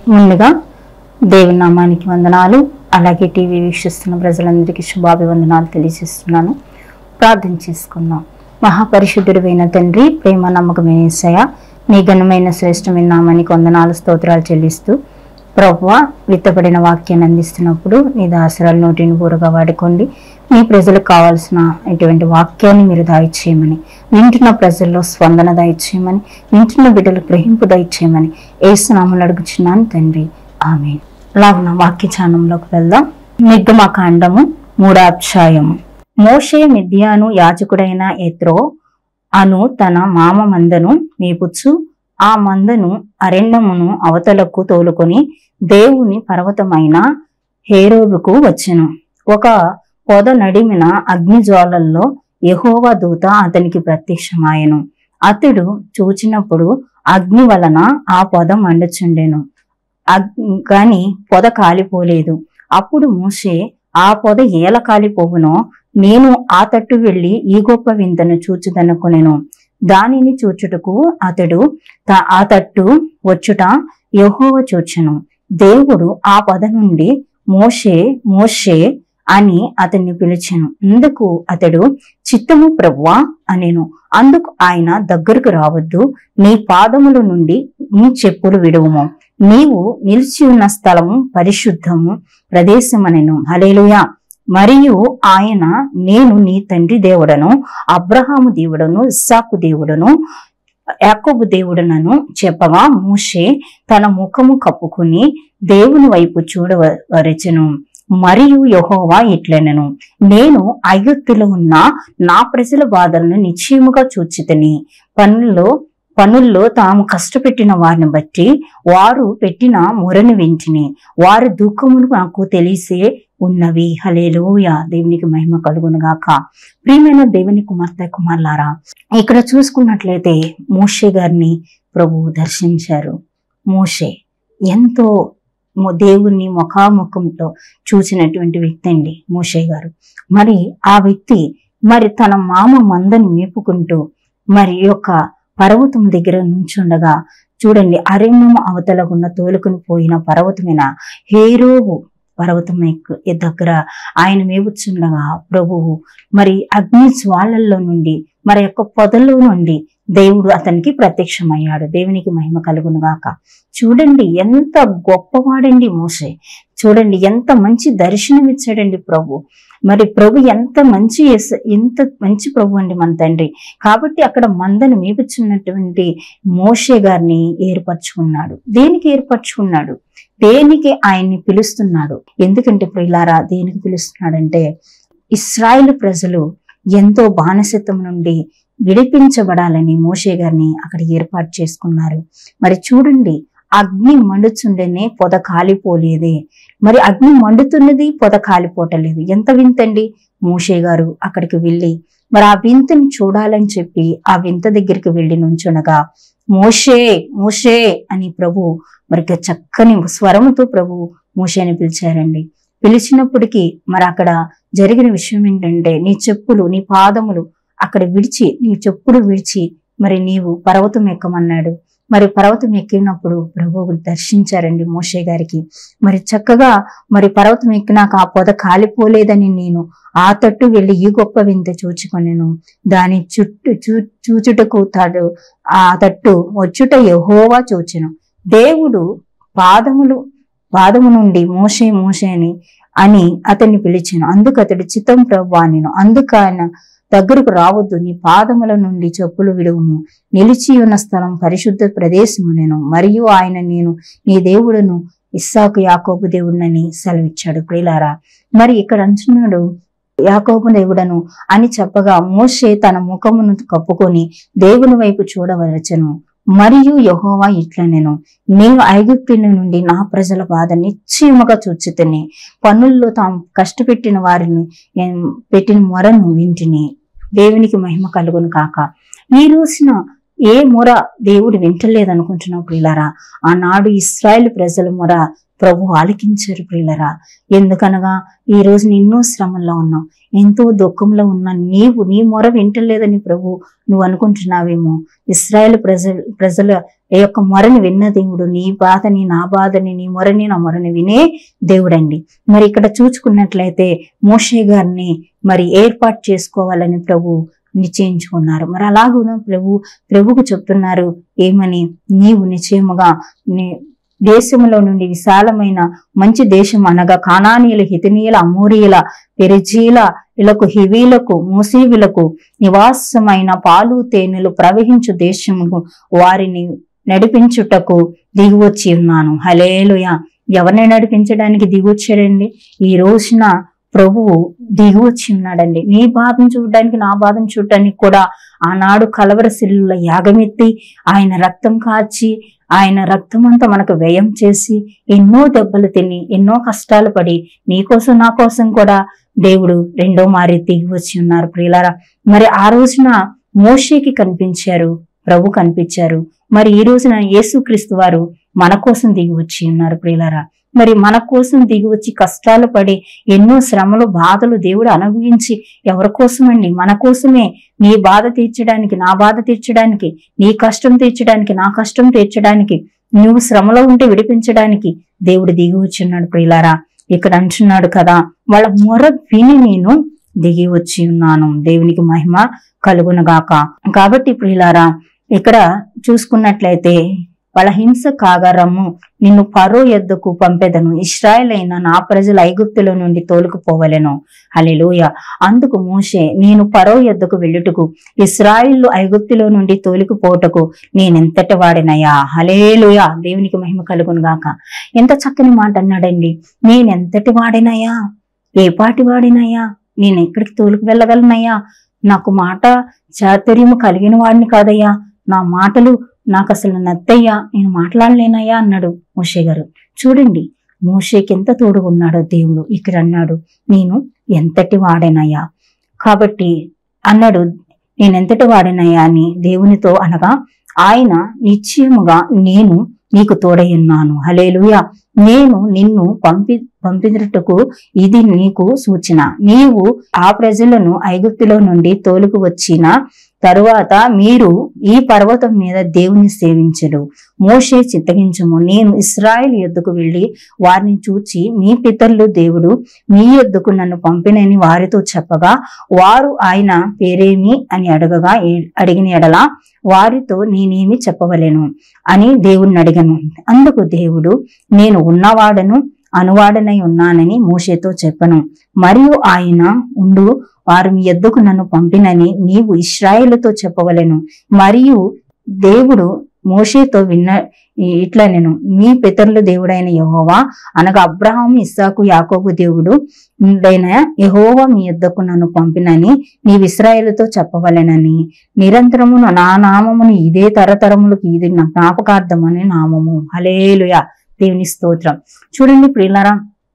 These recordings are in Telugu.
ముందుగా దేవుని నామానికి వందనాలు అలాగే టీవీ వీక్షిస్తున్న ప్రజలందరికీ శుభాభివందనాలు తెలియజేస్తున్నాను ప్రార్థన చేసుకుందాం మహాపరిశుద్ధుడైన తండ్రి ప్రేమ నమ్మకమైన యేసయ్య మీ ఘనమైన శ్రేష్టమైన నామానికి వందనాలు స్తోత్రాలు చెల్లిస్తూ ప్రభువ విత్తబడిన వాక్యాన్ని అందిస్తున్నప్పుడు నీ దాసరాలు నోటిని బూరగా వాడుకోండి మీ ప్రజలకు కావాల్సిన ఇటువంటి వాక్యాన్ని మీరు దయచేయమని వింటున్న ప్రజల్లో స్పందన దయచేయమని వింటున్న బిడ్డలు గ్రహింపు దయచేయమని ఏసునామలు అడుగుచున్నాను తండ్రి ఆమె లాగున వాక్య ఛానంలోకి వెళ్దాం నిర్గమకాండము మూడో అధ్యాయము మోషే మిద్యాను యాజకుడైన ఎత్రో అను తన మామ మందను మేపుచ్చు ఆ మందను అరణ్యమును అవతలకు తోలుకొని దేవుని పర్వతమైన హేరోబుకు వచ్చెను ఒక పొద నడిమిన అగ్నిజ్వాలల్లో యెహోవా దూత అతనికి ప్రత్యక్షమాయెను అతడు చూచినప్పుడు అగ్ని వలన ఆ పొద మండుచుండెను అగ్- కాని పొద కాలిపోలేదు అప్పుడు మోషే ఆ పొద ఏల కాలిపోవునో నేను ఆ తట్టు వెళ్లి ఈ గొప్ప వింతను చూచుదనుకొనెను దానిని చూచుటకు అతడు త- ఆ తట్టు వచ్చుట యెహోవ చూచెను దేవుడు ఆ పొద నుండి మోషే మోషే అని అతన్ని పిలిచెను అందుకు అతడు చిత్తము ప్రవ్వా అనేను అందుకు ఆయన దగ్గరకు రావద్దు నీ పాదముల నుండి నీ చెప్పులు విడువుము నీవు నిలిచి ఉన్న స్థలము పరిశుద్ధము ప్రదేశమనెను హలేలుయా మరియు ఆయన నేను నీ తండ్రి దేవుడను అబ్రహాము దేవుడను ఇస్సాకు దేవుడను యాకోబు దేవుడనను చెప్పగా మూషే తన ముఖము కప్పుకుని దేవుని వైపు చూడవరచెను మరియు యెహోవా ఇట్లనెను నేను ఐగుప్తులో ఉన్న నా ప్రజల బాధలను నిశ్చయముగా చూచితని పనుల్లో పనుల్లో తాము కష్టపెట్టిన వారిని బట్టి వారు పెట్టిన మొరను వింటిని వారి దుఃఖములు నాకు తెలిసే ఉన్నవి హలేలుయ దేవునికి మహిమ కలుగునుగాక ప్రియమైన దేవుని కుమార్తె కుమార్లారా ఇక్కడ చూసుకున్నట్లయితే మోషే గారిని ప్రభు దర్శించారు మోషే ఎంతో మొ- దేవుణ్ణి ముఖాముఖంతో చూసినటువంటి వ్యక్తి అండి మోషే గారు మరి ఆ వ్యక్తి మరి తన మామ మందని మేపుకుంటూ మరి ఈ యొక్క పర్వతం దగ్గర నుంచుండగా చూడండి అరణ్యం అవతలగున్న తోలుకుని పోయిన పర్వతమైన హేరోవు పర్వతం ఎక్కు- దగ్గర ఆయన మేపుచుండగా ప్రభువు మరి అగ్ని జ్వాలల్లో నుండి మరి యొక్క పొదల్లో నుండి దేవుడు అతనికి ప్రత్యక్షమయ్యాడు దేవునికి మహిమ కలుగును గాక చూడండి ఎంత గొప్పవాడండి మోసే చూడండి ఎంత మంచి దర్శనం ఇచ్చాడండి ప్రభు మరి ప్రభు ఎంత మంచి యేస- ఎంత మంచి ప్రభు అండి మన తండ్రి కాబట్టి అక్కడ మందను మేపుచున్నటువంటి మోషే గారిని ఏర్పరచుకున్నాడు దేనికి ఏర్పరచుకున్నాడు దేనికి ఆయన్ని పిలుస్తున్నాడు ఎందుకంటే ప్రియులారా దేనికి పిలుస్తున్నాడంటే ఇస్రాయేల్ ప్రజలు ఎంతో బానిసత్వం నుండి విడిపించబడాలని మోషే గారిని అక్కడ ఏర్పాటు చేసుకున్నారు మరి చూడండి అగ్ని మండుచుండేనే పొద కాలిపోలేదే మరి అగ్ని మండుతున్నది పొద కాలిపోవటలేదు ఎంత వింతండి మోషే గారు అక్కడికి వెళ్ళి మరి ఆ వింతని చూడాలని చెప్పి ఆ వింత దగ్గరికి వెళ్ళి నుంచునగా మోషే మోషే అని ప్రభు మరి ఇక చక్కని స్వరముతో ప్రభు మోషేని పిలిచారండి పిలిచినప్పటికీ మరి అక్కడ జరిగిన విషయం ఏంటంటే నీ చెప్పులు నీ పాదములు అక్కడ విడిచి నీ చెప్పులు విడిచి మరి నీవు పర్వతం ఎక్కమన్నాడు మరి పర్వతం ఎక్కినప్పుడు ప్రభువు దర్శించారండి మోషే గారికి మరి చక్కగా మరి పర్వతం ఎక్కినాక ఆ పొద కాలిపోలేదని నేను ఆ తట్టు వెళ్ళి ఈ గొప్ప వింత చూచుకొనెను దాని చుట్టూ చూ చూచుటకు తాడు ఆ తట్టు వచ్చుట యెహోవా చూచెను దేవుడు పాదములు పాదము నుండి మోషే మోషే అని అని అతన్ని పిలిచాను అందుకు అతడు చిత్తం ప్రభు నేను అందుకు ఆయన దగ్గరకు రావద్దు నీ పాదముల నుండి చెప్పులు విడువుము నిలిచి ఉన్న స్థలం పరిశుద్ధ ప్రదేశము నేను మరియు ఆయన నేను నీ దేవుడును ఇస్సాకు యాకోబు దేవుడినని సెలవిచ్చాడు ప్రియులారా మరి ఇక్కడ అంటున్నాడు యాకోబు దేవుడను అని చెప్పగా మోషే తన ముఖమును కప్పుకొని దేవుని వైపు చూడవలచెను మరియు యెహోవా ఇట్లనెను నేను ఐగుప్తుల నుండి నా ప్రజల బాధ నిశ్చయముగా చూచితిని పనుల్లో తాము కష్టపెట్టిన వారిని ఏం, పెట్టిన మొరను వింటిని దేవునికి మహిమ కలుగును కాక ఈ రోజున ఏ మొర దేవుడు వింటలేదనుకుంటున్నప్పుడు ఇలారా ఆనాడు ఇస్రాయేల్ ప్రజల మొర ప్రభు ఆలకించారు ప్రియులరా ఎందుకనగా ఈ రోజు ఎన్నో శ్రమల్లో ఉన్నావు ఎంతో దుఃఖంలో ఉన్న నీవు నీ మొర వింటలేదని ప్రభు నువ్వు అనుకుంటున్నావేమో ఇస్రాయేల్ ప్రజలు ప్రజల యొక్క మొరని విన్న దేవుడు నీ బాధని నా బాధని నీ మొరని నా మొరని వినే దేవుడండి మరి ఇక్కడ చూచుకున్నట్లయితే మోషే గారిని మరి ఏర్పాటు చేసుకోవాలని ప్రభు నిశ్చయించుకున్నారు మరి అలాగున ప్రభు ప్రభుకు చెప్తున్నారు ఏమని నీవు నిశ్చయముగా నీ దేశంలో నుండి విశాలమైన మంచి దేశం అనగా కానానీయుల హితనీయుల అమూరియుల పెరిజీల ఇలకు హివీలకు మూసీవులకు నివాసమైన పాలు తేనెలు ప్రవహించు దేశముకు వారిని నడిపించుటకు దిగువచ్చి ఉన్నాను హలేలుయ ఎవరిని నడిపించడానికి దిగొచ్చాడండి ఈ రోజున ప్రభువు దిగువచ్చి ఉన్నాడండి నీ బాధను చూడడానికి నా బాధను చూడడానికి కూడా ఆనాడు కలవర శిల్లుల యాగమెత్తి ఆయన రక్తం కాచి ఆయన రక్తం అంతా మనకు వ్యయం చేసి ఎన్నో దెబ్బలు తిని ఎన్నో కష్టాలు పడి నీ కోసం నా కోసం కూడా దేవుడు రెండో మారి దిగి వచ్చి ఉన్నారు ప్రియులారా మరి ఆ రోజున మోషేకి కనిపించారు ప్రభు కనిపించారు మరి ఈ రోజున యేసుక్రీస్తు వారు మన కోసం దిగి వచ్చి ఉన్నారు ప్రియులారా మరి మన కోసం దిగి వచ్చి కష్టాలు పడి ఎన్నో శ్రమలు బాధలు దేవుడు అనుభవించి ఎవరి కోసమండి మన కోసమే నీ బాధ తీర్చడానికి నా బాధ తీర్చడానికి నీ కష్టం తీర్చడానికి నా కష్టం తీర్చడానికి నువ్వు శ్రమలో ఉంటే విడిపించడానికి దేవుడు దిగి వచ్చున్నాడు ప్రియులారా ఇక్కడ అంటున్నాడు కదా వాళ్ళ మొర విని నేను దిగి వచ్చి ఉన్నాను దేవునికి మహిమ కలుగునగాక కాబట్టి ప్రియులారా ఇక్కడ చూసుకున్నట్లయితే వాళ్ళ హింస కాగరము నిన్ను పరో ఎద్దకు పంపెదను ఇస్రాయల్ అయిన నా ప్రజలు ఐగుప్తుల నుండి తోలుకుపోవలెను హలెలూయ అందుకు మోషే నేను పరో ఎద్దకు వెళ్ళుటకు ఇస్రాయిల్ ఐగుప్తులో నుండి తోలుకుపోటకు నేనెంతటి వాడినయా హలేలుయ దేవునికి మహిమ కలుగును గాక ఎంత చక్కని మాట అన్నాడండి నేనెంతటి వాడినయా ఏ పాటి వాడినయ్యా నేను ఎక్కడికి తోలుకు వెళ్ళగలనయ్యా నాకు మాట చాతుర్యము కలిగిన వాడిని కాదయ్యా నా మాటలు నాకు అసలు నత్తయ్యా నేను మాట్లాడలేనయ్యా అన్నాడు మోషే గారు చూడండి మోషేకి ఎంత తోడుగా ఉన్నాడో దేవుడు ఇక్కడ అన్నాడు నేను ఎంతటి వాడేనయ్యా కాబట్టి అన్నాడు నేను ఎంతటి వాడినయ్యా అని దేవునితో అనగా ఆయన నిశ్చయముగా నేను నీకు తోడై ఉన్నాను హలేలుయా నేను నిన్ను పంపి పంపినట్టుకు ఇది నీకు సూచన నీవు ఆ ప్రజలను ఐగుప్తులో నుండి తోలుకు వచ్చిన తరువాత మీరు ఈ పర్వతం మీద దేవుని సేవించడు మోషే చిత్తగించము నేను ఇస్రాయేల్ యొద్దకు వెళ్ళి వారిని చూచి మీ పితరులు దేవుడు మీ యొద్దకు నన్ను పంపినని వారితో చెప్పగా వారు ఆయన పేరేమి అని అడగగా ఏ- అడిగిన ఎడల వారితో నేనేమి చెప్పవలెను అని దేవుణ్ణి అడిగను అందుకు దేవుడు నేను ఉన్నవాడను అనువాడనై ఉన్నానని మోషేతో చెప్పను మరియు ఆయన ఉండు వారు మీ ఎద్దుకు నన్ను పంపినని నీవు ఇస్రాయేలుతో చెప్పవలెను మరియు దేవుడు మోషేతో విన్న ఇట్లా నేను మీ పితరుల దేవుడైన యెహోవా అనగా అబ్రహాం ఇస్సాకు యాకోబు దేవుడు దైన యెహోవా మీ యొద్దకు నన్ను పంపినని నీవు ఇస్రాయేలుతో చెప్పవలెనని నిరంతరము నా నామమును ఇదే తరతరములకు ఇది నా జ్ఞాపకార్థమని నామము హలేలుయా దేవుని స్తోత్రం చూడండి ప్రియులారా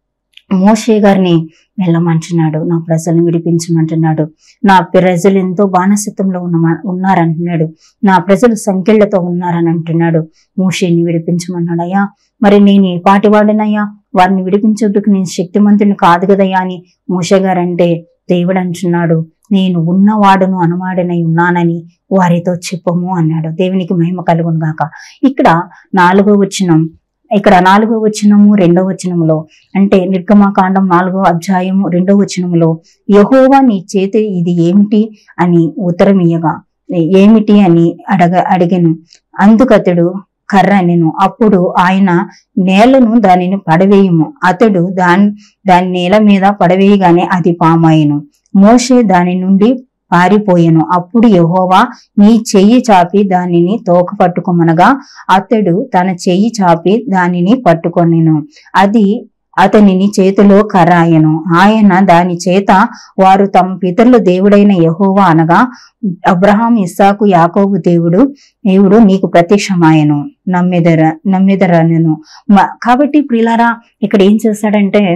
మోషే గారిని వెళ్ళమంటున్నాడు నా ప్రజల్ని విడిపించమంటున్నాడు నా ప్రజలు ఎంతో బానిసత్వంలో ఉన్న ఉన్నారంటున్నాడు నా ప్రజలు సంఖ్యలతో ఉన్నారని అంటున్నాడు మోషేని విడిపించమన్నాడు అయ్యా మరి నేను ఏ పాటి వాడినయ్యా వారిని విడిపించేందుకు నేను శక్తిమంతుని కాదు కదయ్యా అని మోషే గారంటే దేవుడు అంటున్నాడు నేను ఉన్నవాడును అనువాడనై ఉన్నానని వారితో చెప్పము అన్నాడు దేవునికి మహిమ కలుగును గాక ఇక్కడ నాలుగో వచనం ఇక్కడ నాలుగో వచనము రెండో వచనములో అంటే నిర్గమాకాండం నాలుగో అధ్యాయము రెండో వచనములో యహోవా నీ చేతి ఇది ఏమిటి అని ఉత్తరం ఇయ్యగా ఏమిటి అని అడగ అడిగను అందుకతడు కర్ర నేను అప్పుడు ఆయన నేలను దానిని పడవేయము అతడు దాని దాని నేల మీద పడవేయగానే అది పామాయను మోషే దాని నుండి పారిపోయెను అప్పుడు యెహోవా నీ చెయ్యి చాపి దానిని తోక పట్టుకోమనగా అతడు తన చెయ్యి చాపి దానిని పట్టుకొనెను అది అతనిని చేతిలో కరాయను ఆయన దాని చేత వారు తమ పితరుల దేవుడైన యెహోవా అనగా అబ్రహాం ఇస్సాకు యాకోబు దేవుడు దేవుడు నీకు ప్రత్యక్షమాయను నమ్మెదర నమ్మెదరనను మ- కాబట్టి ప్రిలారా ఇక్కడ ఏం చేశాడంటే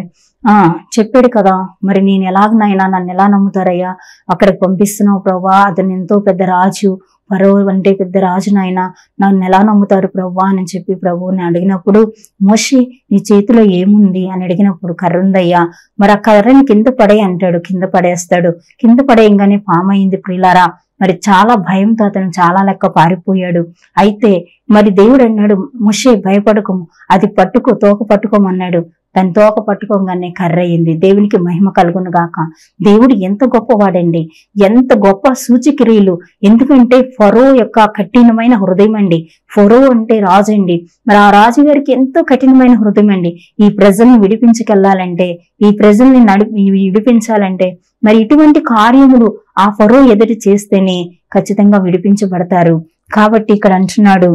ఆ చెప్పాడు కదా మరి నేను ఎలాగనైనా నన్ను ఎలా నమ్ముతారయ్యా అక్కడికి పంపిస్తున్నావు ప్రభా అతను ఎంతో పెద్ద రాజు పరో అంటే పెద్ద రాజు నాయన నన్ను ఎలా నమ్ముతారు ప్రభా అని చెప్పి ప్రభువుని అడిగినప్పుడు మోషి నీ చేతిలో ఏముంది అని అడిగినప్పుడు కర్ర ఉందయ్యా మరి ఆ కర్రని కింద పడే అంటాడు కింద పడేస్తాడు కింద పడేయంగానే పామైంది ప్రియులారా మరి చాలా భయంతో అతను చాలా లెక్క పారిపోయాడు అయితే మరి దేవుడు అన్నాడు ముషే భయపడకము అది పట్టుకో తోక పట్టుకోమన్నాడు దాని తోక పట్టుకోగానే కర్ర అయింది దేవునికి మహిమ కలుగును గాక దేవుడు ఎంత గొప్పవాడండి ఎంత గొప్ప సూచిక్రియలు ఎందుకంటే ఫరో యొక్క కఠినమైన హృదయం అండి ఫరో అంటే రాజు అండి మరి ఆ రాజు గారికి ఎంతో కఠినమైన హృదయం అండి ఈ ప్రజల్ని విడిపించుకెళ్లాలంటే ఈ ప్రజల్ని నడి విడిపించాలంటే మరి ఇటువంటి కార్యములు ఆ ఫరో ఎదుటి చేస్తేనే ఖచ్చితంగా విడిపించబడతారు కాబట్టి ఇక్కడ అంటున్నాడు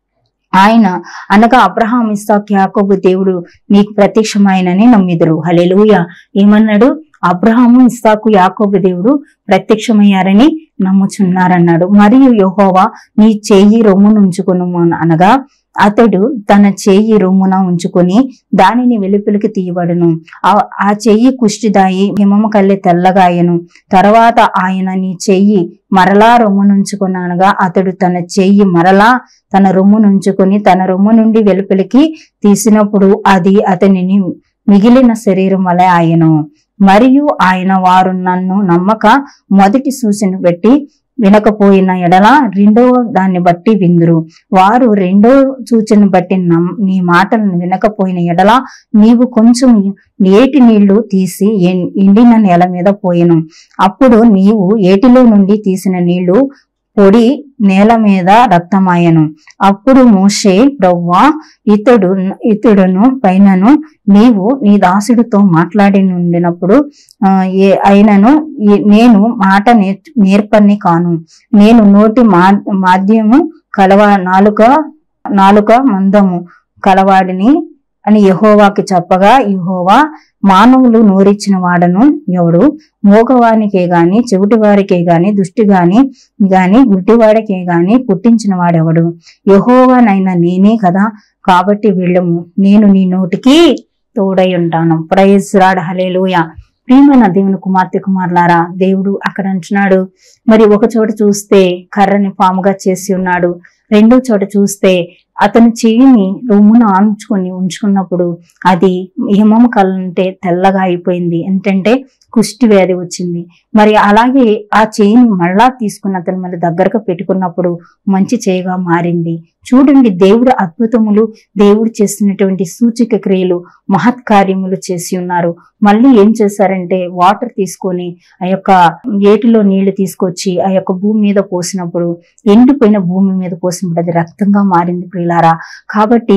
ఆయన అనగా అబ్రహాం ఇస్సాక్ యాకోబు దేవుడు నీకు ప్రత్యక్షమాయనని నమ్మిదురు హలెలుయ ఏమన్నాడు అబ్రహాము ఇస్సాకు యాకోబు దేవుడు ప్రత్యక్షమయ్యారని నమ్ముచున్నారన్నాడు మరియు యెహోవా నీ చెయ్యి రొమ్మును ఉంచుకును అనగా అతడు తన చెయ్యి రొమ్మున ఉంచుకొని దానిని వెలుపలికి తీయబడును ఆ- ఆ చెయ్యి కుష్టిదాయి హిమము కల్లె తెల్లగాయను తర్వాత ఆయన నీ చెయ్యి మరలా రొమ్మునుంచుకునగా అతడు తన చెయ్యి మరలా తన రొమ్మునుంచుకొని తన రొమ్ము నుండి వెలుపలికి తీసినప్పుడు అది అతనిని మిగిలిన శరీరం వలె ఆయను మరియు ఆయన వారు నన్ను నమ్మక మొదటి సూచన పెట్టి వినకపోయిన ఎడల రెండవ దాన్ని బట్టి విందురు వారు రెండో సూచన బట్టి నమ్- నీ మాటలను వినకపోయిన ఎడల నీవు కొంచెం ఏటి నీళ్లు తీసి ఎన్- ఎండిన నేల మీద పోయెను అప్పుడు నీవు ఏటిలో నుండి తీసిన నీళ్లు పొడి నేల మీద రక్తమాయను అప్పుడు మోషే ప్రవ్వా ఇతడు ఇతడును పైనను నీవు నీ దాసుడితో మాట్లాడి నుండినప్పుడు ఆ, ఏ అయినను ఈ- నేను మాట నేర్ నేర్పని కాను నేను నోటి మా మాధ్యము కలవ నాలుక నాలుక మందము కలవాడిని అని యహోవాకి చెప్పగా యహోవా మానవులు నోరిచ్చిన వాడను ఎవడు మూగవానికే గాని చెవిటి వారికే గాని దుష్టి గాని గాని గుడ్డివాడికే గాని పుట్టించిన వాడెవడు యహోవానైనా నేనే కదా కాబట్టి వెళ్ళము నేను నీ నోటికి తోడై ఉంటాను ప్రైజ్ రాడ్ హలేలుయ ప్రియమైన దేవుని కుమార్తె కుమారులారా దేవుడు అక్కడ అంటున్నాడు మరి ఒక చోట చూస్తే కర్రని పాముగా చేసి ఉన్నాడు రెండో చోట చూస్తే అతని చెయ్యిని రొమ్మున ఆంచుకొని ఉంచుకున్నప్పుడు అది హిమము కలంటే తెల్లగా అయిపోయింది ఏంటంటే కుష్టి వ్యాధి వచ్చింది మరి అలాగే ఆ చేయిని మళ్ళా తీసుకుని అతను మళ్ళీ దగ్గరకు పెట్టుకున్నప్పుడు మంచి చేయిగా మారింది చూడండి దేవుడు అద్భుతములు దేవుడు చేస్తున్నటువంటి సూచిక క్రియలు మహత్ కార్యములు చేసి ఉన్నారు మళ్ళీ ఏం చేశారంటే వాటర్ తీసుకొని ఆ యొక్క ఏటిలో నీళ్లు తీసుకొచ్చి ఆ యొక్క భూమి మీద పోసినప్పుడు ఎండిపోయిన భూమి మీద పోసినప్పుడు అది రక్తంగా మారింది ప్రియులారా కాబట్టి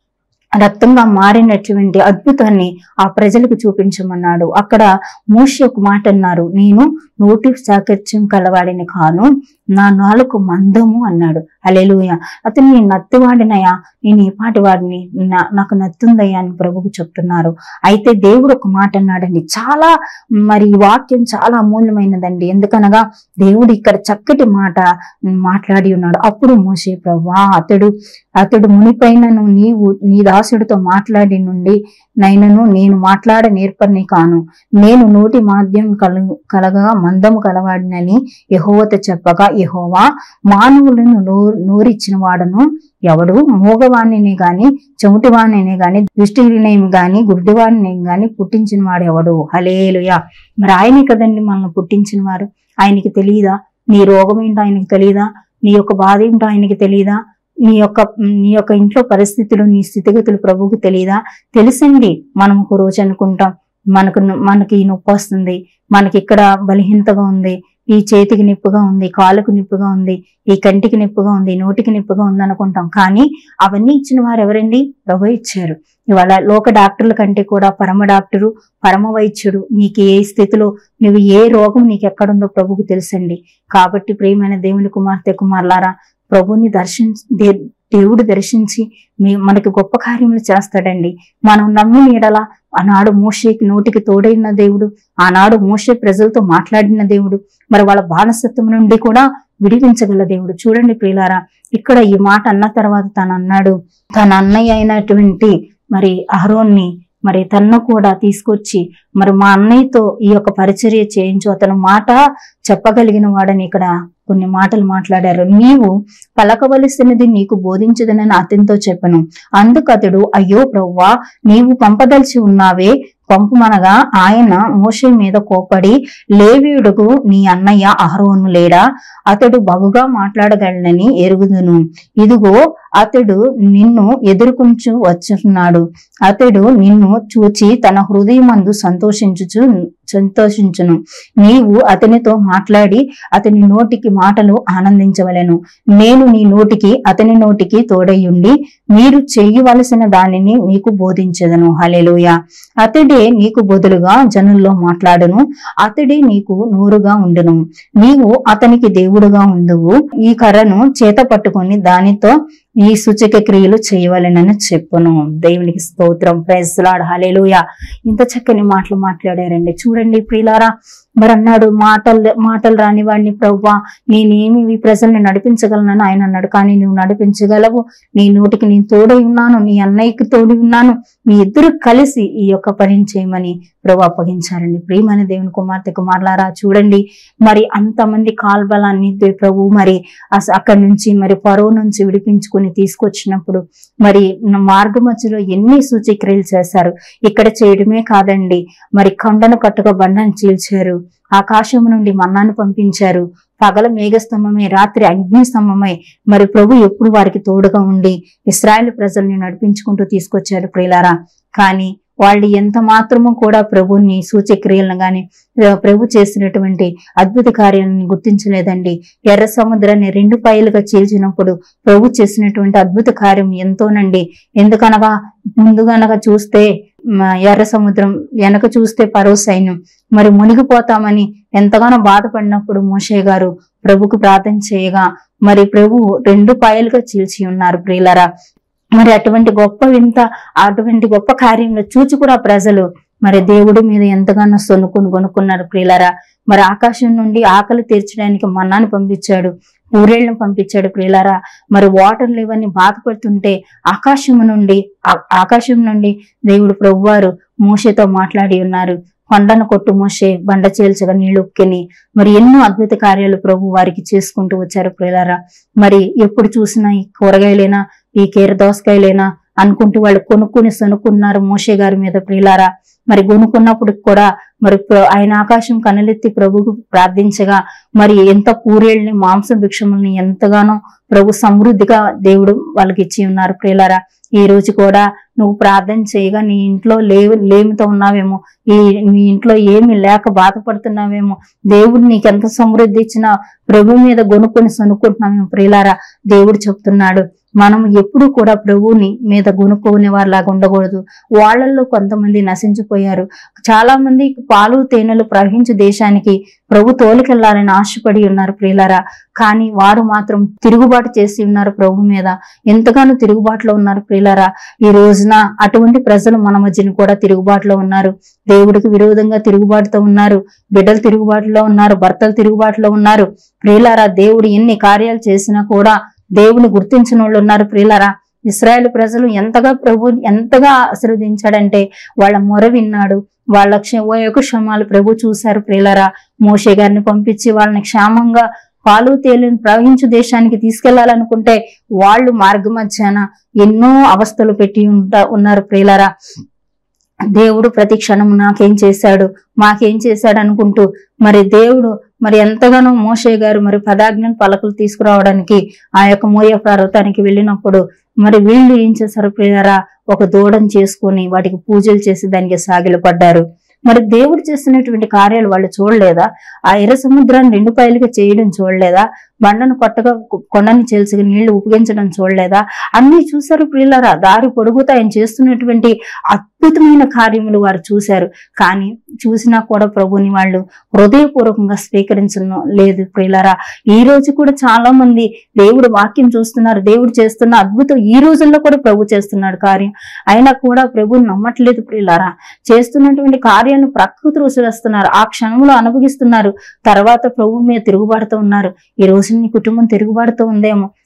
రక్తంగా మారినటువంటి అద్భుతాన్ని ఆ ప్రజలకు చూపించమన్నాడు అక్కడ మోషి ఒక మాట అన్నారు నేను నోటి సాకర్యం కలవాడిని కాను నా నాలుగు మందము అన్నాడు అలెలుయ అతను నేను నత్తివాడినయా నేను ఏ పాటి వాడిని నా- నాకు నత్తుందయ్యా అని ప్రభువు చెప్తున్నారు అయితే దేవుడు ఒక మాట అన్నాడండి చాలా మరి ఈ వాక్యం చాలా అమూల్యమైనదండి ఎందుకనగా దేవుడు ఇక్కడ చక్కటి మాట మాట్లాడి ఉన్నాడు అప్పుడు మోసే ప్రభా అతడు అతడు మునిపైనను నీవు నీ దాసుడితో మాట్లాడి నుండి నైనను నేను మాట్లాడ నేర్పని కాను నేను నోటి మాధ్యం కల కలగా మందము కలవాడినని యహోవత చెప్పగా యహోవా మానవులను నో- నోరిచ్చిన వాడను ఎవడు మూగవాణిని గాని చెవిటివాణిని గాని దృష్టినేమి గాని గుడ్డివాణిని గాని పుట్టించిన వాడు ఎవడు హలేలుయా మరి ఆయనే కదండి మనల్ని పుట్టించిన వారు ఆయనకి తెలియదా నీ రోగం ఏంటో ఆయనకి తెలియదా నీ యొక్క బాధ ఏంటో ఆయనకి తెలియదా నీ యొక్క నీ యొక్క ఇంట్లో పరిస్థితులు నీ స్థితిగతులు ప్రభువుకి తెలియదా తెలుసండి మనం ఒక రోజు అనుకుంటాం మనకు మనకి ఈ నొప్పి వస్తుంది మనకి ఇక్కడ బలహీనతగా ఉంది ఈ చేతికి నిప్పుగా ఉంది కాలుకు నిప్పుగా ఉంది ఈ కంటికి నిప్పుగా ఉంది నోటికి నిప్పుగా ఉంది అనుకుంటాం కానీ అవన్నీ ఇచ్చిన వారు ఎవరండి ప్రభు ఇచ్చారు ఇవాళ లోక డాక్టర్ల కంటే కూడా పరమ డాక్టరు పరమ వైద్యుడు నీకు ఏ స్థితిలో నువ్వు ఏ రోగం నీకు ఎక్కడుందో ప్రభుకు తెలుసండి కాబట్టి ప్రియమైన దేవుని కుమార్తె కుమారులారా ప్రభుని దర్శించి దే- దేవుడు దర్శించి మీ మనకి గొప్ప కార్యములు చేస్తాడండి మనం నమ్మిన ఎడల ఆనాడు మోషేకి నోటికి తోడైన దేవుడు ఆనాడు మోషే ప్రజలతో మాట్లాడిన దేవుడు మరి వాళ్ళ బానిసత్వం నుండి కూడా విడిపించగల దేవుడు చూడండి ప్రియులారా ఇక్కడ ఈ మాట అన్న తర్వాత తను అన్నాడు తన అన్నయ్య అయినటువంటి మరి అహరోన్ని మరి తన్ను కూడా తీసుకొచ్చి మరి మా అన్నయ్యతో ఈ యొక్క పరిచర్య చేయించు అతను మాట చెప్పగలిగిన వాడని ఇక్కడ కొన్ని మాటలు మాట్లాడారు నీవు పలకవలసినది నీకు బోధించదనని అతనితో చెప్పను అందుకు అతడు అయ్యో ప్రవ్వా నీవు పంపదలిచి ఉన్నావే పంపుమనగా ఆయన మోషే మీద కోపడి లేవీయుడుకు నీ అన్నయ్య అహరోను లేడా అతడు బగుగా మాట్లాడగలనని ఎరుగుదును ఇదిగో అతడు నిన్ను ఎదుర్కొంచు వచ్చున్నాడు అతడు నిన్ను చూచి తన హృదయమందు సంతోషించుచు సంతోషించును నీవు అతనితో మాట్లాడి అతని నోటికి మాటలు ఆనందించవలెను నేను నీ నోటికి అతని నోటికి తోడయుండి మీరు చేయవలసిన దానిని మీకు బోధించదను హలెలుయ అతడే నీకు బదులుగా జనుల్లో మాట్లాడును అతడే నీకు నూరుగా ఉండును నీవు అతనికి దేవుడుగా ఉండువు ఈ కర్రను చేత పట్టుకొని దానితో ఈ సూచక క్రియలు చేయవలెనని చెప్పును దేవునికి స్తోత్రం ప్రైజ్లాడ్ హలేలుయ ఇంత చక్కని మాటలు మాట్లాడారండి చూడండి ప్రియులారా మరి అన్నాడు మాటలు మాటలు రాని వాడిని ప్రవ్వా నేనేమి ఈ ప్రజల్ని నడిపించగలనని ఆయన అన్నాడు కానీ నువ్వు నడిపించగలవు నీ నోటికి నేను తోడై ఉన్నాను నీ అన్నయ్యకి తోడి ఉన్నాను మీ ఇద్దరు కలిసి ఈ యొక్క పనిని చేయమని ప్రభు అప్పగించారండి ప్రియమైన దేవుని కుమార్తె కుమారులారా చూడండి మరి అంతమంది కాల్బలాన్ని దే- ప్రభు మరి అస- అక్కడి నుంచి మరి పరో నుంచి విడిపించుకొని తీసుకొచ్చినప్పుడు మరి న- మార్గ మధ్యలో ఎన్ని సూచక్రియలు చేశారు ఇక్కడ చేయడమే కాదండి మరి కొండను కట్టుక బండను చీల్చారు ఆకాశం నుండి మన్నాను పంపించారు పగల మేఘస్తంభమై రాత్రి అగ్ని స్తంభమై మరి ప్రభు ఎప్పుడు వారికి తోడుగా ఉండి ఇస్రాయేల్ ప్రజల్ని నడిపించుకుంటూ తీసుకొచ్చారు ప్రియులారా కానీ వాళ్ళు ఎంత మాత్రము కూడా ప్రభుని సూచక్రియలను గాని ఆ, ప్రభు చేసినటువంటి అద్భుత కార్యాలను గుర్తించలేదండి ఎర్ర సముద్రాన్ని రెండు పాయలుగా చీల్చినప్పుడు ప్రభు చేసినటువంటి అద్భుత కార్యం ఎంతోనండి ఎందుకనగా ముందుగనగా చూస్తే మ, ఎర్ర సముద్రం వెనక చూస్తే పరో సైన్యం మరి మునిగిపోతామని ఎంతగానో బాధపడినప్పుడు మోషే గారు ప్రభుకు ప్రార్థన చేయగా మరి ప్రభు రెండు పాయలుగా చీల్చి ఉన్నారు ప్రియులరా మరి అటువంటి గొప్ప వింత అటువంటి గొప్ప కార్యంలో చూచి కూడా ప్రజలు మరి దేవుడి మీద ఎంతగానో సొనుకుని కొనుక్కున్నారు ప్రియులరా మరి ఆకాశం నుండి ఆకలి తీర్చడానికి మన్నాను పంపించాడు ఊరేళ్లను పంపించాడు ప్రియులరా మరి వాటర్ లేవని బాధపడుతుంటే ఆకాశం నుండి ఆ- ఆకాశం నుండి దేవుడు ప్రభువారు మోషేతో మాట్లాడి ఉన్నారు కొండను కొట్టు మోసే బండ చీల్చగా నీళ్లు ఉక్కిని మరి ఎన్నో అద్భుత కార్యాలు ప్రభు వారికి చేసుకుంటూ వచ్చారు ప్రియులారా మరి ఎప్పుడు చూసినా ఈ కూరగాయలేనా ఈ కీర దోసకాయలేనా అనుకుంటూ వాళ్ళు కొనుక్కుని సొనుక్కున్నారు మోషే గారి మీద ప్రియులారా మరి కొనుక్కున్నప్పుడు కూడా మరి ప్ర- ఆయన ఆకాశం కనులెత్తి ప్రభుకు ప్రార్థించగా మరి ఎంత పూరేళ్ళని మాంసం భిక్షముల్ని ఎంతగానో ప్రభు సమృద్ధిగా దేవుడు వాళ్ళకి ఇచ్చి ఉన్నారు ప్రియులారా ఈ రోజు కూడా నువ్వు ప్రార్థన చేయగా నీ ఇంట్లో లేవు లేమితో ఉన్నావేమో ఈ మీ ఇంట్లో ఏమి లేక బాధపడుతున్నావేమో దేవుడు నీకు ఎంత సమృద్ధి ఇచ్చినా ప్రభు మీద గొనుక్కొని సనుక్కుంటున్నామేమో ప్రియులారా దేవుడు చెప్తున్నాడు మనం ఎప్పుడు కూడా ప్రభువుని మీద గొనుక్కునే వారిలాగా ఉండకూడదు వాళ్ళల్లో కొంతమంది నశించిపోయారు చాలా మంది పాలు తేనెలు ప్రవహించు దేశానికి ప్రభు తోలికెళ్లాలని ఆశపడి ఉన్నారు ప్రియులారా కానీ వారు మాత్రం తిరుగుబాటు చేసి ఉన్నారు ప్రభు మీద ఎంతగానో తిరుగుబాటులో ఉన్నారు ప్రియులారా ఈ రోజున అటువంటి ప్రజలు మన మధ్యన కూడా తిరుగుబాటులో ఉన్నారు దేవుడికి విరోధంగా తిరుగుబాటుతో ఉన్నారు బిడ్డలు తిరుగుబాటులో ఉన్నారు భర్తలు తిరుగుబాటులో ఉన్నారు ప్రియులారా దేవుడు ఎన్ని కార్యాలు చేసినా కూడా దేవుని గుర్తించిన వాళ్ళు ఉన్నారు ప్రియులారా ఇస్రాయేల్ ప్రజలు ఎంతగా ప్రభు ఎంతగా ఆశీర్వదించాడంటే వాళ్ళ మొర విన్నాడు వాళ్ళ క్ష- క్షమాలు ప్రభు చూశారు ప్రియులారా మోషే గారిని పంపించి వాళ్ళని క్షేమంగా పాలు తేలిని ప్రవహించు దేశానికి తీసుకెళ్లాలనుకుంటే వాళ్ళు మార్గ మధ్యాన ఎన్నో అవస్థలు పెట్టి ఉంటా ఉన్నారు ప్రియులారా దేవుడు ప్రతి క్షణం నాకేం చేశాడు మాకేం చేశాడు అనుకుంటూ మరి దేవుడు మరి ఎంతగానో మోషే గారు మరి పదాజ్ఞను పలకలు తీసుకురావడానికి ఆ యొక్క మోయ పర్వతానికి వెళ్ళినప్పుడు మరి వీళ్ళు ఏం చేశారు ప్రియారా ఒక దూడను చేసుకొని వాటికి పూజలు చేసి దానికి సాగిలపడ్డారు మరి దేవుడు చేసినటువంటి కార్యాలు వాళ్ళు చూడలేదా ఆ ఎర్ర సముద్రాన్ని రెండు పాయలుగా చేయడం చూడలేదా బండను కొట్టగా కొండని చేల్చుగా నీళ్లు ఉపయోగించడం చూడలేదా అన్ని చూశారు ప్రియులరా దారి పొడుగుతా ఆయన చేస్తున్నటువంటి అద్భుతమైన కార్యములు వారు చూశారు కానీ చూసినా కూడా ప్రభుని వాళ్ళు హృదయపూర్వకంగా స్వీకరించడం లేదు ప్రియులరా ఈ రోజు కూడా చాలా మంది దేవుడు వాక్యం చూస్తున్నారు దేవుడు చేస్తున్న అద్భుతం ఈ రోజుల్లో కూడా ప్రభు చేస్తున్నాడు కార్యం అయినా కూడా ప్రభుని నమ్మట్లేదు ప్రియులారా చేస్తున్నటువంటి కార్యాలను ప్రకృతి రుసులేస్తున్నారు ఆ క్షణంలో అనుభవిస్తున్నారు తర్వాత ప్రభు మీద తిరుగుబాటుతూ ఉన్నారు ఈ రోజు నీ కుటుంబం తిరుగుబాటుతూ ఉందేమో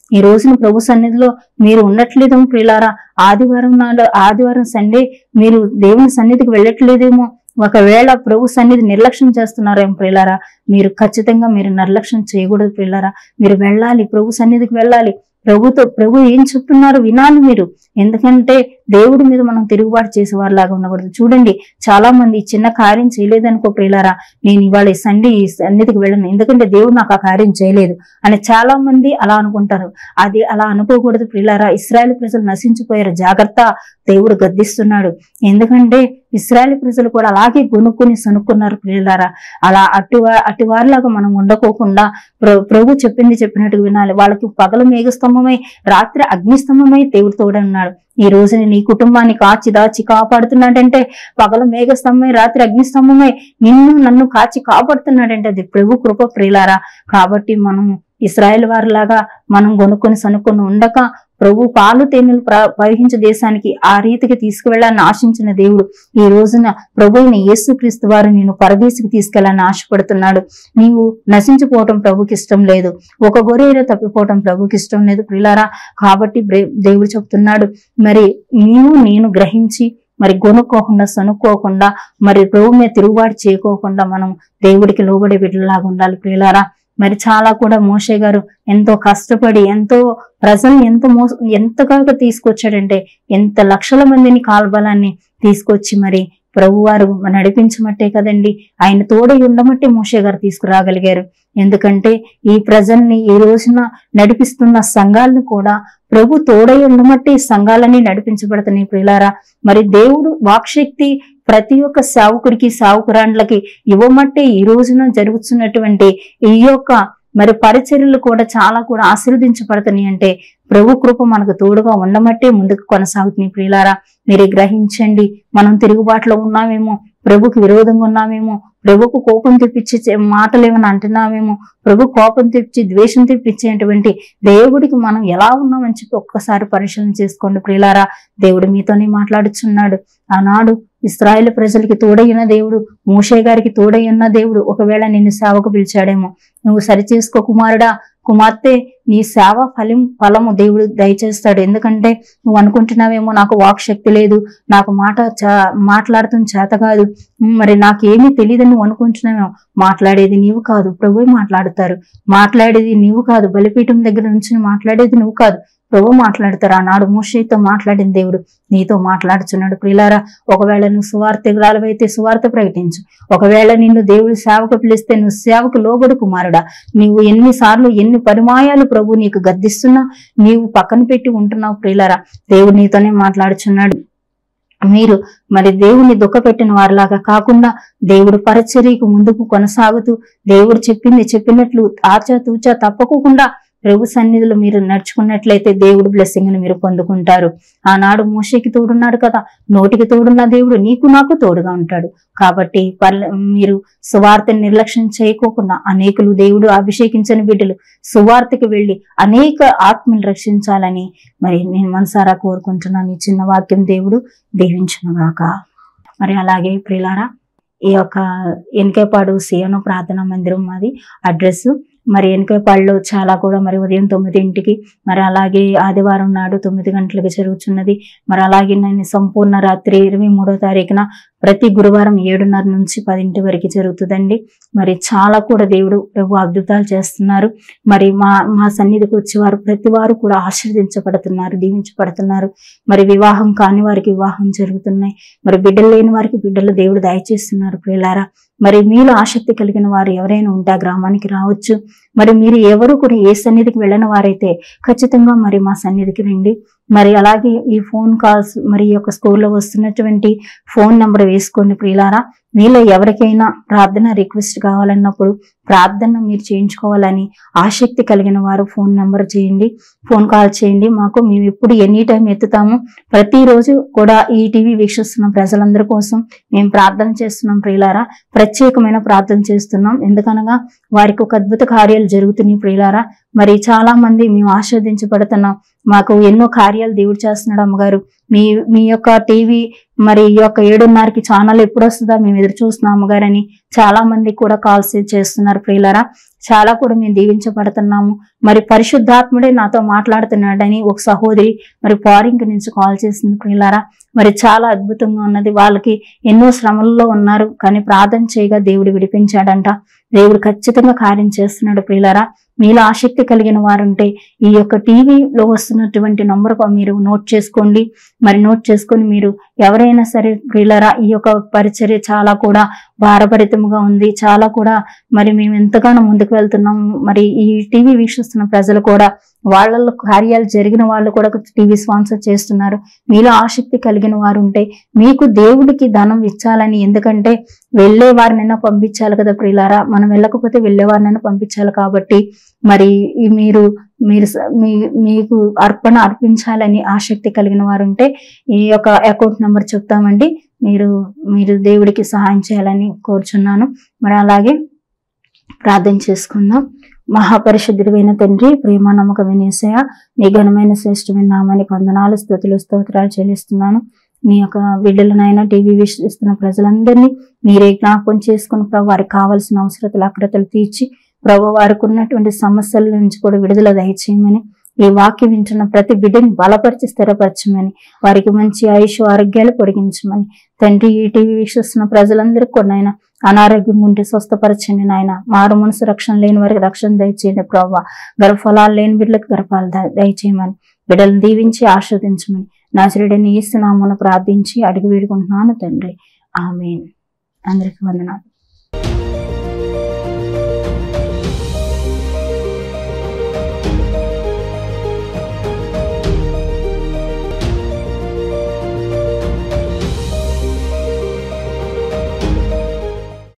ఈ రోజున ప్రభు సన్నిధిలో మీరు ఉండట్లేదేమో ప్రియులారా ఆదివారం నాడు ఆదివారం సండే మీరు దేవుని సన్నిధికి వెళ్ళట్లేదేమో ఒకవేళ ప్రభు సన్నిధి నిర్లక్ష్యం చేస్తున్నారేమో ప్రియులారా మీరు ఖచ్చితంగా మీరు నిర్లక్ష్యం చేయకూడదు ప్రియులారా మీరు వెళ్ళాలి ప్రభు సన్నిధికి వెళ్ళాలి ప్రభుతో ప్రభు ఏం చెప్తున్నారు వినాలి మీరు ఎందుకంటే దేవుడి మీద మనం తిరుగుబాటు చేసే వారిలాగా ఉండకూడదు చూడండి చాలా మంది ఈ చిన్న కార్యం చేయలేదనుకో ప్రియులారా నేను ఇవాళ ఈ సండే ఈ సన్నిధికి వెళ్ళను ఎందుకంటే దేవుడు నాకు ఆ కార్యం చేయలేదు అని చాలా మంది అలా అనుకుంటారు అది అలా అనుకోకూడదు ప్రియులారా ఇస్రాయేల్ ప్రజలు నశించిపోయారు జాగ్రత్త దేవుడు గద్దిస్తున్నాడు ఎందుకంటే ఇస్రాయేల్ ప్రజలు కూడా అలాగే గొనుక్కుని సనుక్కున్నారు ప్రియులారా అలా అటు అటు వారిలాగా మనం ఉండకోకుండా ప్ర- ప్రభు చెప్పింది చెప్పినట్టు వినాలి వాళ్ళకి పగలు మేఘస్తంభమై రాత్రి అగ్నిస్తంభమై దేవుడు తోడన్నాడు ఈ రోజుని నీ కుటుంబాన్ని కాచి దాచి కాపాడుతున్నాడంటే పగలు మేఘస్తంభమై రాత్రి అగ్నిస్తంభమై నిన్ను నన్ను కాచి కాపాడుతున్నాడంటే అది ప్రభు కృప ప్రియులారా కాబట్టి మనం ఇస్రాయేల్ వారిలాగా మనం కొనుక్కొని సనుక్కొని ఉండక ప్రభు పాలు తేనెలు ప్ర- ప్రవహించే దేశానికి ఆ రీతికి తీసుకువెళ్ళాలని ఆశించిన దేవుడు ఈ రోజున ప్రభు అయిన యేసుక్రీస్తు వారు నేను పరదేశికి తీసుకెళ్ళాలని ఆశపడుతున్నాడు నీవు నశించిపోవటం ప్రభుకి ఇష్టం లేదు ఒక గొర్రెలో తప్పిపోవటం ప్రభుకి ఇష్టం లేదు ప్రిలారా కాబట్టి బ్రే- దేవుడు చెప్తున్నాడు మరి నీవు నేను గ్రహించి మరి కొనుక్కోకుండా సనుక్కోకుండా మరి ప్రభు మీద తిరుగుబాటు చేయకోకుండా మనం దేవుడికి లోబడి బిడ్డలాగా ఉండాలి ప్రియులారా మరి చాలా కూడా మోషే గారు ఎంతో కష్టపడి ఎంతో ప్రజల్ని ఎంత మో ఎంతగా తీసుకొచ్చాడంటే ఎంత లక్షల మందిని కాల్బలాన్ని తీసుకొచ్చి మరి ప్రభువారు నడిపించమట్టే కదండి ఆయన తోడై ఉండమట్టే మోషే గారు తీసుకురాగలిగారు ఎందుకంటే ఈ ప్రజల్ని ఈ రోజున నడిపిస్తున్న సంఘాలను కూడా ప్రభు తోడై ఉండమట్టే ఈ సంఘాలన్నీ నడిపించబడుతున్నాయి ప్రియులారా మరి దేవుడు వాక్శక్తి ప్రతి ఒక్క సావుకుడికి సావుకురాండ్లకి ఇవ్వమట్టే ఈ రోజున జరుగుతున్నటువంటి ఈ యొక్క మరి పరిచర్యలు కూడా చాలా కూడా ఆశీర్వదించబడుతున్నాయి అంటే ప్రభు కృప మనకు తోడుగా ఉండమట్టే ముందుకు కొనసాగుతున్నాయి ప్రియులారా మీరు గ్రహించండి మనం తిరుగుబాటులో ఉన్నామేమో ప్రభుకి విరోధంగా ఉన్నామేమో ప్రభుకు కోపం తెప్పించే చే- మాటలు ఏమైనా అంటున్నామేమో ప్రభు కోపం తెప్పించి ద్వేషం తెప్పించేటువంటి దేవుడికి మనం ఎలా ఉన్నామని చెప్పి ఒక్కసారి పరిశీలన చేసుకోండి ప్రియులారా దేవుడు మీతోనే మాట్లాడుచున్నాడు ఆనాడు ఇస్రాయేల్ ప్రజలకి తోడైన దేవుడు మూషే గారికి తోడైన దేవుడు ఒకవేళ నిన్ను సేవకు పిలిచాడేమో నువ్వు సరిచేసుకో కుమారుడా కుమార్తె నీ సేవ ఫలం ఫలము దేవుడు దయచేస్తాడు ఎందుకంటే నువ్వు అనుకుంటున్నావేమో నాకు వాక్ శక్తి లేదు నాకు మాట చా- మాట్లాడటం చేత కాదు ఉమ్, మరి నాకేమీ తెలియదని నువ్వు అనుకుంటున్నావేమో మాట్లాడేది నీవు కాదు ప్రభు మాట్లాడుతారు మాట్లాడేది నీవు కాదు బలిపీఠం దగ్గర నుంచి మాట్లాడేది నువ్వు కాదు ప్రభు మాట్లాడతారు ఆనాడు మోషేతో మాట్లాడిన దేవుడు నీతో మాట్లాడుచున్నాడు ప్రియులారా ఒకవేళ నువ్వు సువార్తెగురాలవైతే సువార్త ప్రకటించు ఒకవేళ నిన్ను దేవుడు సేవకు పిలిస్తే నువ్వు సేవకు లోబడు కుమారుడా నీవు ఎన్నిసార్లు ఎన్ని పరిమాయాలు ప్రభు నీకు గద్దిస్తున్నా నీవు పక్కన పెట్టి ఉంటున్నావు ప్రియులారా దేవుడు నీతోనే మాట్లాడుచున్నాడు మీరు మరి దేవుని దుఃఖపెట్టిన వారిలాగా కాకుండా దేవుడు పరిచర్యకు ముందుకు కొనసాగుతూ దేవుడు చెప్పింది చెప్పినట్లు ఆచా తూచా తప్పకుండా ప్రభు సన్నిధిలో మీరు నడుచుకున్నట్లయితే దేవుడు బ్లెస్సింగ్ ని మీరు పొందుకుంటారు ఆనాడు మోషకి తోడున్నాడు కదా నోటికి తోడున్న దేవుడు నీకు నాకు తోడుగా ఉంటాడు కాబట్టి పర్ల మీరు సువార్తని నిర్లక్ష్యం చేయకోకుండా అనేకులు దేవుడు అభిషేకించని బిడ్డలు సువార్తకి వెళ్ళి అనేక ఆత్మలు రక్షించాలని మరి నేను మనసారా కోరుకుంటున్నాను ఈ చిన్న వాక్యం దేవుడు దీవించునుగాక మరి అలాగే ప్రిలారా ఈ యొక్క ఎనకేపాడు సియను ప్రార్థనా మందిరం మాది అడ్రస్ మరి ఎనకేపాడులో చాలా కూడా మరి ఉదయం తొమ్మిదింటికి మరి అలాగే ఆదివారం నాడు తొమ్మిది గంటలకు జరుగుతున్నది మరి అలాగే నేను సంపూర్ణ రాత్రి ఇరవై మూడో తారీఖున ప్రతి గురువారం ఏడున్నర నుంచి పదింటి వరకు జరుగుతుందండి మరి చాలా కూడా దేవుడు ప్రభు అద్భుతాలు చేస్తున్నారు మరి మా మా సన్నిధికి వచ్చేవారు ప్రతి వారు కూడా ఆశీర్వదించబడుతున్నారు దీవించబడుతున్నారు మరి వివాహం కాని వారికి వివాహం జరుగుతున్నాయి మరి బిడ్డలు లేని వారికి బిడ్డలు దేవుడు దయచేస్తున్నారు ప్రియులారా మరి మీలో ఆసక్తి కలిగిన వారు ఎవరైనా ఉంటే ఆ గ్రామానికి రావచ్చు మరి మీరు ఎవరు కూడా ఏ సన్నిధికి వెళ్ళని వారైతే ఖచ్చితంగా మరి మా సన్నిధికి రండి మరి అలాగే ఈ ఫోన్ కాల్స్ మరి ఈ యొక్క స్కూల్లో వస్తున్నటువంటి ఫోన్ నెంబర్ వేసుకోండి ప్రియులారా మీలో ఎవరికైనా ప్రార్థన రిక్వెస్ట్ కావాలన్నప్పుడు ప్రార్థన మీరు చేయించుకోవాలని ఆసక్తి కలిగిన వారు ఫోన్ నెంబర్ చేయండి ఫోన్ కాల్ చేయండి మాకు మేము ఎప్పుడు ఎనీ టైం ఎత్తుతాము ప్రతిరోజు కూడా ఈ టీవీ వీక్షిస్తున్న ప్రజలందరి కోసం మేము ప్రార్థన చేస్తున్నాం ప్రియులారా ప్రత్యేకమైన ప్రార్థన చేస్తున్నాం ఎందుకనగా వారికి ఒక అద్భుత కార్యాలు జరుగుతున్నాయి ప్రియులారా మరి చాలా మంది మేము ఆస్వాదించబడుతున్నాం మాకు ఎన్నో కార్యాలు దేవుడు చేస్తున్నాడు అమ్మగారు మీ మీ యొక్క టీవీ మరి ఈ యొక్క ఏడున్నరకి ఛానల్ ఎప్పుడు వస్తుందా మేము ఎదురు చూస్తున్నాం అమ్మగారు అని చాలా మంది కూడా కాల్స్ చేస్తున్నారు ప్రియులారా చాలా కూడా మేము దీవించబడుతున్నాము మరి పరిశుద్ధాత్ముడే నాతో మాట్లాడుతున్నాడని ఒక సహోదరి మరి పారింగ్ నుంచి కాల్ చేసింది ప్రియులారా మరి చాలా అద్భుతంగా ఉన్నది వాళ్ళకి ఎన్నో శ్రమల్లో ఉన్నారు కానీ ప్రార్థన చేయగా దేవుడు విడిపించాడంట దేవుడు ఖచ్చితంగా కార్యం చేస్తున్నాడు ప్రియులారా మీలో ఆసక్తి కలిగిన వారుంటే ఈ యొక్క టీవీలో వస్తున్నటువంటి నంబర్ మీరు నోట్ చేసుకోండి మరి నోట్ చేసుకొని మీరు ఎవరైనా సరే ప్రియులరా ఈ యొక్క పరిచర్య చాలా కూడా భారభరితముగా ఉంది చాలా కూడా మరి మేము ఎంతగానో ముందుకు వెళ్తున్నాము మరి ఈ టీవీ వీక్షిస్తున్న ప్రజలు కూడా వాళ్ళ కార్యాలు జరిగిన వాళ్ళు కూడా టీవీ స్పాన్సర్ చేస్తున్నారు మీలో ఆసక్తి కలిగిన వారు ఉంటే మీకు దేవుడికి ధనం ఇచ్చాలని ఎందుకంటే వెళ్ళే వారినైనా పంపించాలి కదా ప్రియులారా మనం వెళ్ళకపోతే వెళ్ళే వారినైనా పంపించాలి కాబట్టి మరి ఈ మీరు మీరు స- మీ మీకు అర్పణ అర్పించాలని ఆసక్తి కలిగిన వారు ఉంటే ఈ యొక్క అకౌంట్ నెంబర్ చెప్తామండి మీరు మీరు దేవుడికి సహాయం చేయాలని కోరుచున్నాను మరి అలాగే ప్రార్థన చేసుకుందాం మహాపరిశుద్ధుడైన తండ్రి ప్రేమ నమ్మకమైన యేసయ్య నీ ఘనమైన శ్రేష్టమైన నామానికి వందనాలు స్థుతులు స్తోత్రాలు చెల్లిస్తున్నాను నీ యొక్క బిడ్డలనైనా టీవీ వీక్షిస్తున్న ప్రజలందరినీ మీరే జ్ఞాపకం చేసుకుని ప్రభు వారికి కావాల్సిన అవసరతలు అక్రతలు తీర్చి ప్రభు వారికి ఉన్నటువంటి సమస్యల నుంచి కూడా విడుదల దయచేయమని ఈ వాక్యం వింటున్న ప్రతి బిడ్డని బలపరిచి స్థిరపరచమని వారికి మంచి ఆయుష్ ఆరోగ్యాలు పొడిగించమని తండ్రి ఈ టీవీ వీక్షిస్తున్న ప్రజలందరికీ కూడా నాయన అనారోగ్యం ఉంటే స్వస్థపరచండి నాయన మారు మనసు రక్షణ లేని వారికి రక్షణ దయచేయండి ప్రభావ గర్భఫలాలు లేని బిడ్డలకు గర్భాలు ద- దయచేయమని బిడ్డలను దీవించి ఆస్వాదించమని నాచురుడిని ఈస్తున్నామని ప్రార్థించి అడిగి వేడుకుంటున్నాను తండ్రి ఆమె అందరికి వందనాలు